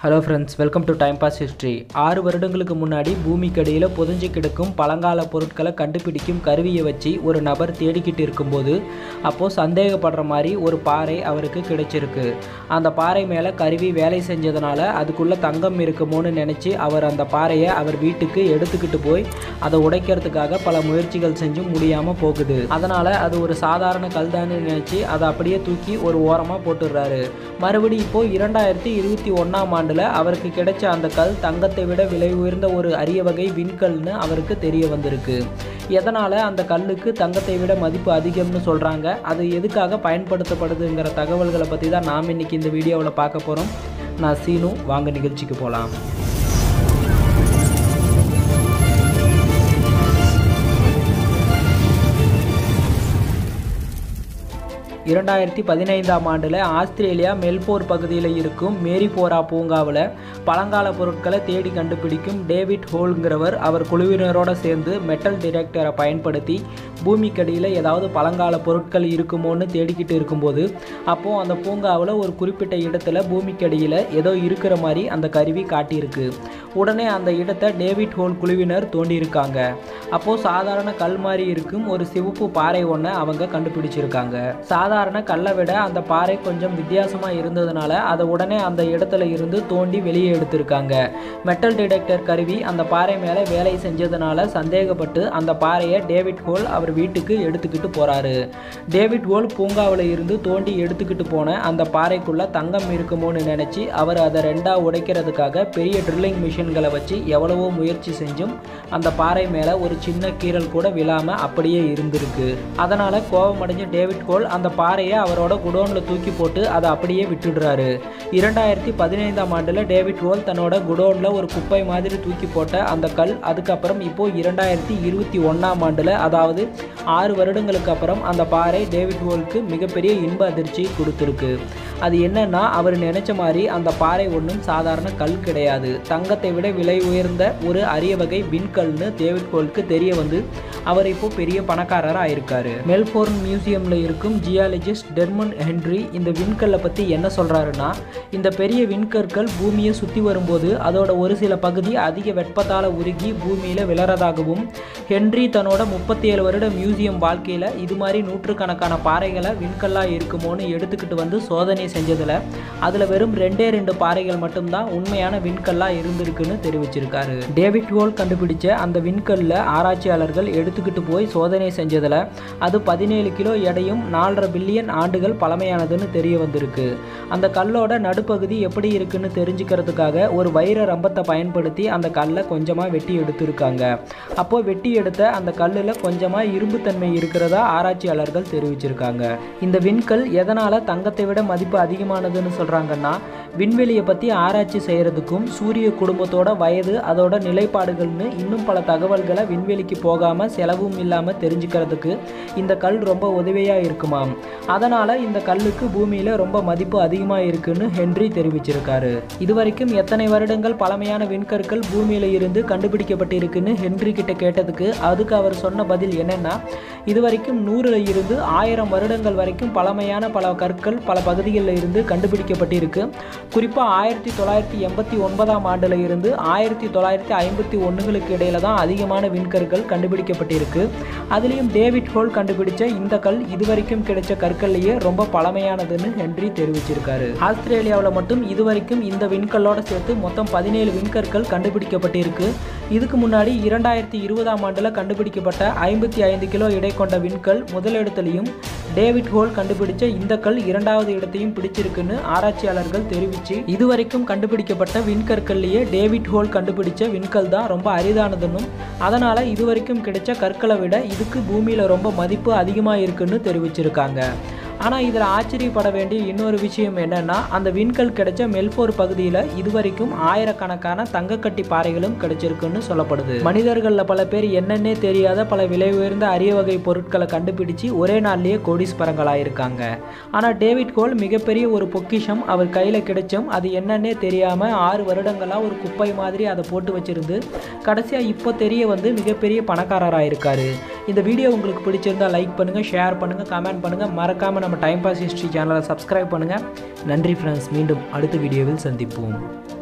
hello friends welcome to time pass history ஆறு வருடங்களுக்கு முன்னாடி பூமிக்கடியில் புதைஞ்சு கிடக்கும் பழங்கால பொருட்களை கண்டுபிடிக்கும் கருவியை வச்சு ஒரு நபர் தேடிக்கிட்டு இருக்கும்போது அப்போது சந்தேகப்படுற மாதிரி ஒரு பாறை அவருக்கு கிடைச்சிருக்கு அந்த பாறை மேலே கருவி வேலை செஞ்சதுனால அதுக்குள்ளே தங்கம் இருக்குமோன்னு நினச்சி அவர் அந்த பாறையை அவர் வீட்டுக்கு எடுத்துக்கிட்டு போய் அதை உடைக்கிறதுக்காக பல முயற்சிகள் செஞ்சும் முடியாமல் போகுது அதனால் அது ஒரு சாதாரண கல்தான்னு நினச்சி அதை அப்படியே தூக்கி ஒரு ஓரமாக போட்டுடுறாரு மறுபடி இப்போது இரண்டாயிரத்தி இருபத்தி ஒன்றாம் ஆண்டில் அவருக்கு கிடைச்ச அந்த கல் தங்கத்தை விட விலை உயர்ந்த ஒரு அரிய வகை விண்கல்னு அவருக்கு தெரிய வந்திருக்கு எதனால் அந்த கல்லுக்கு தங்கத்தை விட மதிப்பு அதிகம்னு சொல்கிறாங்க அது எதுக்காக பயன்படுத்தப்படுதுங்கிற தகவல்களை பற்றி தான் நாம் இன்றைக்கி இந்த வீடியோவில் பார்க்க போகிறோம் நான் சீனு வாங்க நிகழ்ச்சிக்கு போகலாம் இரண்டாயிரத்தி பதினைந்தாம் ஆண்டில் ஆஸ்திரேலியா மெல்போர் பகுதியில் இருக்கும் மேரிபோரா பூங்காவில் பழங்கால பொருட்களை தேடி கண்டுபிடிக்கும் டேவிட் ஹோல்ங்கிறவர் அவர் குழுவினரோடு சேர்ந்து மெட்டல் டிடெக்டரை பயன்படுத்தி பூமிக்கடியில் ஏதாவது பழங்கால பொருட்கள் இருக்குமோன்னு தேடிக்கிட்டு இருக்கும்போது அப்போது அந்த பூங்காவில் ஒரு குறிப்பிட்ட இடத்துல பூமிக்கடியில் ஏதோ இருக்கிற மாதிரி அந்த கருவி காட்டியிருக்கு உடனே அந்த இடத்தை டேவிட் ஹோல் குழுவினர் தோண்டியிருக்காங்க அப்போது சாதாரண கல் மாதிரி இருக்கும் ஒரு சிவப்பு பாறை ஒன்றை அவங்க கண்டுபிடிச்சிருக்காங்க சாதாரண கல்லை விட அந்த பாறை கொஞ்சம் வித்தியாசமாக இருந்ததுனால அதை உடனே அந்த இடத்துல இருந்து தோண்டி வெளியே எடுத்திருக்காங்க மெட்டல் டிடெக்டர் கருவி அந்த பாறை மேலே வேலை செஞ்சதுனால சந்தேகப்பட்டு அந்த பாறையை டேவிட் ஹோல் அவர் வீட்டுக்கு எடுத்துக்கிட்டு போகிறாரு டேவிட் ஹோல் பூங்காவில் இருந்து தோண்டி எடுத்துக்கிட்டு போன அந்த பாறைக்குள்ளே தங்கம் இருக்குமோன்னு நினச்சி அவர் அதை ரெண்டாக உடைக்கிறதுக்காக பெரிய ட்ரில்லிங் மிஷின்களை வச்சு எவ்வளவோ முயற்சி செஞ்சும் அந்த பாறை மேலே ஒரு சின்ன கீறல் கூட விழாமல் அப்படியே இருந்திருக்கு அதனால் கோபமடைஞ்ச டேவிட் ஹோல் அந்த பாறையை அவரோட குடோனில் தூக்கி போட்டு அதை அப்படியே விட்டுடுறாரு இரண்டாயிரத்தி பதினைந்தாம் ஆண்டில் டேவிட் ஹோல் தன்னோட குடோனில் ஒரு குப்பை மாதிரி தூக்கி போட்ட அந்த கல் அதுக்கப்புறம் இப்போது இரண்டாயிரத்தி இருபத்தி ஒன்றாம் ஆண்டில் அதாவது ஆறு வருடங்களுக்கு அப்புறம் அந்த பாறை டேவிட் ஹோலுக்கு மிகப்பெரிய இன்ப அதிர்ச்சி கொடுத்துருக்கு அது என்னன்னா அவர் நினைச்ச மாதிரி அந்த பாறை ஒன்றும் சாதாரண கல் கிடையாது தங்கத்தை விட விலை உயர்ந்த ஒரு அரிய வகை விண்கல்னு டேவிட் ஹோலுக்கு தெரிய வந்து அவர் இப்போ பெரிய பணக்காரராக ஆயிருக்காரு மெல்போர்ன் மியூசியமில் இருக்கும் ஜியாலஜிஸ்ட் டெர்மன் ஹென்ரி இந்த விண்கல்லை பற்றி என்ன சொல்கிறாருன்னா இந்த பெரிய விண்கற்கள் பூமியை சுற்றி வரும்போது அதோட ஒரு சில பகுதி அதிக வெப்பத்தால் உருகி பூமியில் விழறதாகவும் ஹென்றி தன்னோட முப்பத்தி ஏழு வருட மியூசியம் வாழ்க்கையில் இது மாதிரி நூற்றுக்கணக்கான பாறைகளை விண்கல்லாக இருக்குமோன்னு எடுத்துக்கிட்டு வந்து சோதனை செஞ்சதில் அதில் வெறும் ரெண்டே ரெண்டு பாறைகள் மட்டும்தான் உண்மையான விண்கல்லாக இருந்திருக்குன்னு தெரிவிச்சிருக்காரு டேவிட் ஹோல் கண்டுபிடிச்ச அந்த விண்கல்ல ஆராய்ச்சியாளர்கள் எடுத்துக்கிட்டு போய் சோதனை செஞ்சதில் அது பதினேழு கிலோ எடையும் நாலரை பில்லியன் ஆண்டுகள் பழமையானதுன்னு தெரிய வந்திருக்கு அந்த கல்லோட நடுப்பகுதி எப்படி இருக்குன்னு தெரிஞ்சுக்கிறதுக்காக ஒரு வைர ரம்பத்தை பயன்படுத்தி அந்த கல்லை கொஞ்சமாக வெட்டி எடுத்திருக்காங்க அப்போ வெட்டி எடுத்த அந்த கல்லில் கொஞ்சமாக இரும்புத்தன்மை இருக்கிறதா ஆராய்ச்சியாளர்கள் தெரிவிச்சிருக்காங்க இந்த விண்கல் எதனால் தங்கத்தை விட மதிப்பு அதிகமானதுன்னு சொல்கிறாங்கன்னா விண்வெளியை பற்றி ஆராய்ச்சி செய்கிறதுக்கும் சூரிய குடும்பத்தோட வயது அதோட நிலைப்பாடுகள்னு இன்னும் பல தகவல்களை விண்வெளிக்கு போகாமல் செலவும் இல்லாமல் தெரிஞ்சுக்கிறதுக்கு இந்த கல் ரொம்ப உதவியாக இருக்குமாம் அதனால் இந்த கல்லுக்கு பூமியில் ரொம்ப மதிப்பு அதிகமாக இருக்குன்னு ஹென்றி தெரிவிச்சிருக்காரு இதுவரைக்கும் எத்தனை வருடங்கள் பழமையான விண்கற்கள் பூமியில் இருந்து கண்டுபிடிக்கப்பட்டிருக்குன்னு ஹென்றி கிட்ட கேட்டதுக்கு அதுக்கு அவர் சொன்ன பதில் என்னன்னா இதுவரைக்கும் நூறுல இருந்து ஆயிரம் வருடங்கள் வரைக்கும் பழமையான பல கற்கள் பல பகுதிகளில் இருந்து கண்டுபிடிக்கப்பட்டிருக்கு குறிப்பாக ஆயிரத்தி தொள்ளாயிரத்தி எண்பத்தி ஒன்பதாம் ஆண்டில் இருந்து ஆயிரத்தி தொள்ளாயிரத்தி ஐம்பத்தி ஒன்றுகளுக்கு இடையில தான் அதிகமான விண்கற்கள் கண்டுபிடிக்கப்பட்டிருக்கு அதுலேயும் டேவிட் ஹோல் கண்டுபிடிச்ச இந்த கல் இதுவரைக்கும் கிடைச்ச கற்கள்லேயே ரொம்ப பழமையானதுன்னு ஹென்றி தெரிவிச்சிருக்காரு ஆஸ்திரேலியாவில் மட்டும் இதுவரைக்கும் இந்த விண்கல்லோட சேர்த்து மொத்தம் பதினேழு விண்கற்கள் கண்டுபிடிக்கப்பட்டிருக்கு இதுக்கு முன்னாடி இரண்டாயிரத்தி இருபதாம் ஆண்டில் கண்டுபிடிக்கப்பட்ட ஐம்பத்தி ஐந்து கிலோ எடை கொண்ட விண்கல் முதலிடத்திலையும் டேவிட் ஹோல் கண்டுபிடிச்ச இந்த கல் இரண்டாவது இடத்தையும் பிடிச்சிருக்குன்னு ஆராய்ச்சியாளர்கள் தெரிவித்து இதுவரைக்கும் கண்டுபிடிக்கப்பட்ட விண்கற்கள்லேயே டேவிட் ஹோல் கண்டுபிடிச்ச விண்கல் தான் ரொம்ப அரிதானதுன்னும் அதனால் இதுவரைக்கும் கிடைச்ச கற்களை விட இதுக்கு பூமியில் ரொம்ப மதிப்பு அதிகமாக இருக்குன்னு தெரிவிச்சிருக்காங்க ஆனால் இதில் ஆச்சரியப்பட வேண்டிய இன்னொரு விஷயம் என்னன்னா அந்த விண்கல் கிடைச்ச மெல்போர் பகுதியில் இதுவரைக்கும் ஆயிரக்கணக்கான தங்கக்கட்டி பாறைகளும் கிடைச்சிருக்குன்னு சொல்லப்படுது மனிதர்களில் பல பேர் என்னன்னே தெரியாத பல விலை உயர்ந்த அரிய வகை பொருட்களை கண்டுபிடிச்சு ஒரே நாள்லயே கோடீஸ்வரங்களாயிருக்காங்க ஆனால் டேவிட் கோல் மிகப்பெரிய ஒரு பொக்கிஷம் அவர் கையில் கிடைச்சும் அது என்னன்னே தெரியாமல் ஆறு வருடங்களாக ஒரு குப்பை மாதிரி அதை போட்டு வச்சிருந்து கடைசியாக இப்போ தெரிய வந்து மிகப்பெரிய பணக்காரராக இருக்காரு இந்த வீடியோ உங்களுக்கு பிடிச்சிருந்தா லைக் பண்ணுங்கள் ஷேர் பண்ணுங்கள் கமெண்ட் பண்ணுங்கள் மறக்காமல் நம்ம டைம் பாஸ் ஹிஸ்ட்ரி சேனலை சப்ஸ்கிரைப் பண்ணுங்கள் நன்றி ஃப்ரெண்ட்ஸ் மீண்டும் அடுத்த வீடியோவில் சந்திப்போம்